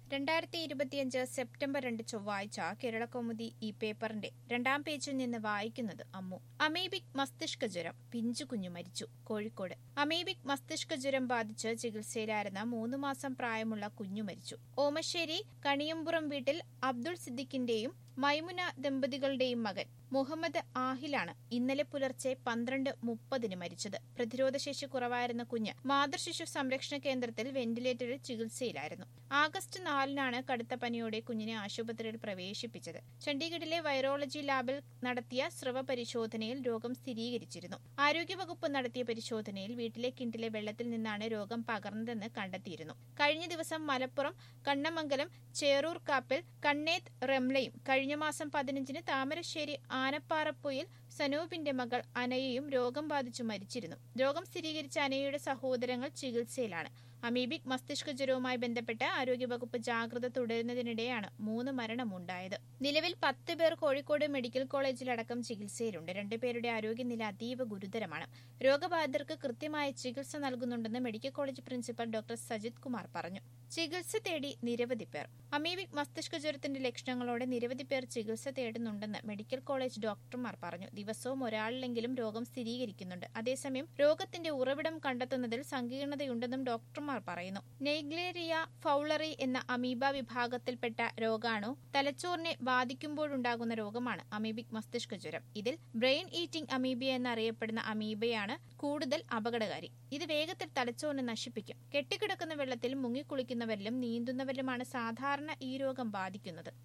രണ്ടായിരത്തി ഇരുപത്തിയഞ്ച് സെപ്റ്റംബർ രണ്ട് ചൊവ്വാഴ്ച കേരളകൗമുദി ഈ പേപ്പറിന്റെ രണ്ടാം പേജിൽ നിന്ന് വായിക്കുന്നത് അമ്മു അമീബിക് മസ്തിഷ്ക ജ്വരം പിഞ്ചു കുഞ്ഞു മരിച്ചു കോഴിക്കോട് അമീബിക് മസ്തിഷ്ക ജ്വരം ബാധിച്ച് ചികിത്സയിലായിരുന്ന മൂന്ന് മാസം പ്രായമുള്ള കുഞ്ഞു മരിച്ചു ഓമശ്ശേരി കണിയമ്പുറം വീട്ടിൽ അബ്ദുൾ സിദ്ദിഖിന്റെയും മൈമുന ദമ്പതികളുടെയും മകൻ മുഹമ്മദ് ആഹിലാണ് ഇന്നലെ പുലർച്ചെ പന്ത്രണ്ട് മുപ്പതിന് മരിച്ചത് പ്രതിരോധശേഷി കുറവായിരുന്ന കുഞ്ഞ് മാതൃശിശു സംരക്ഷണ കേന്ദ്രത്തിൽ വെന്റിലേറ്ററിൽ ചികിത്സയിലായിരുന്നു ആഗസ്റ്റ് നാലിനാണ് കടുത്ത പനിയോടെ കുഞ്ഞിനെ ആശുപത്രിയിൽ പ്രവേശിപ്പിച്ചത് ചണ്ഡീഗഡിലെ വൈറോളജി ലാബിൽ നടത്തിയ സ്രവ പരിശോധനയിൽ രോഗം സ്ഥിരീകരിച്ചിരുന്നു ആരോഗ്യവകുപ്പ് നടത്തിയ പരിശോധനയിൽ വീട്ടിലെ കിണറ്റിലെ വെള്ളത്തിൽ നിന്നാണ് രോഗം പകർന്നതെന്ന് കണ്ടെത്തിയിരുന്നു കഴിഞ്ഞ ദിവസം മലപ്പുറം കണ്ണമംഗലം ചേറൂർ കാപ്പിൽ കണ്ണേത്ത് റംലയും കഴിഞ്ഞ മാസം പതിനഞ്ചിന് താമരശ്ശേരി ആനപ്പാറപ്പൊയിൽ സനൂപിന്റെ മകൾ അനയയും രോഗം ബാധിച്ചു മരിച്ചിരുന്നു രോഗം സ്ഥിരീകരിച്ച അനയയുടെ സഹോദരങ്ങൾ ചികിത്സയിലാണ് അമീബിക് മസ്തിഷ്ക ജ്വരവുമായി ബന്ധപ്പെട്ട് ആരോഗ്യവകുപ്പ് ജാഗ്രത തുടരുന്നതിനിടെയാണ് മൂന്ന് മരണമുണ്ടായത് നിലവിൽ പത്ത് പേർ കോഴിക്കോട് മെഡിക്കൽ കോളേജിലടക്കം ചികിത്സയിലുണ്ട് രണ്ടുപേരുടെ ആരോഗ്യനില അതീവ ഗുരുതരമാണ് രോഗബാധിതർക്ക് കൃത്യമായ ചികിത്സ നൽകുന്നുണ്ടെന്ന് medical college principal doctor Sajith Kumar പറഞ്ഞു ചികിത്സ തേടി നിരവധി പേർ അമീബിക് മസ്തിഷ്ക ജ്വരത്തിന്റെ ലക്ഷണങ്ങളോടെ നിരവധി പേർ ചികിത്സ തേടുന്നുണ്ടെന്ന് മെഡിക്കൽ കോളേജ് ഡോക്ടർമാർ പറഞ്ഞു ദിവസവും ഒരാളിലെങ്കിലും രോഗം സ്ഥിരീകരിക്കുന്നുണ്ട് അതേസമയം രോഗത്തിന്റെ ഉറവിടം കണ്ടെത്തുന്നതിൽ സങ്കീർണതയുണ്ടെന്നും ഡോക്ടർമാർ പറയുന്നു നെയ്ഗ്ലേറിയ ഫൌളറി എന്ന അമീബ വിഭാഗത്തിൽപ്പെട്ട രോഗാണു തലച്ചോറിനെ ബാധിക്കുമ്പോഴുണ്ടാകുന്ന രോഗമാണ് അമീബിക് മസ്തിഷ്ക ജ്വരം ഇതിൽ ബ്രെയിൻ ഈറ്റിംഗ് അമീബ എന്നറിയപ്പെടുന്ന അമീബയാണ് കൂടുതൽ അപകടകാരി ഇത് വേഗത്തിൽ തലച്ചോറിനെ നശിപ്പിക്കും കെട്ടിക്കിടക്കുന്ന വെള്ളത്തിൽ മുങ്ങിക്കുളിക്കുന്നവരിലും നീന്തുന്നവരിലുമാണ് സാധാരണ ഈ രോഗം ബാധിക്കുന്നത്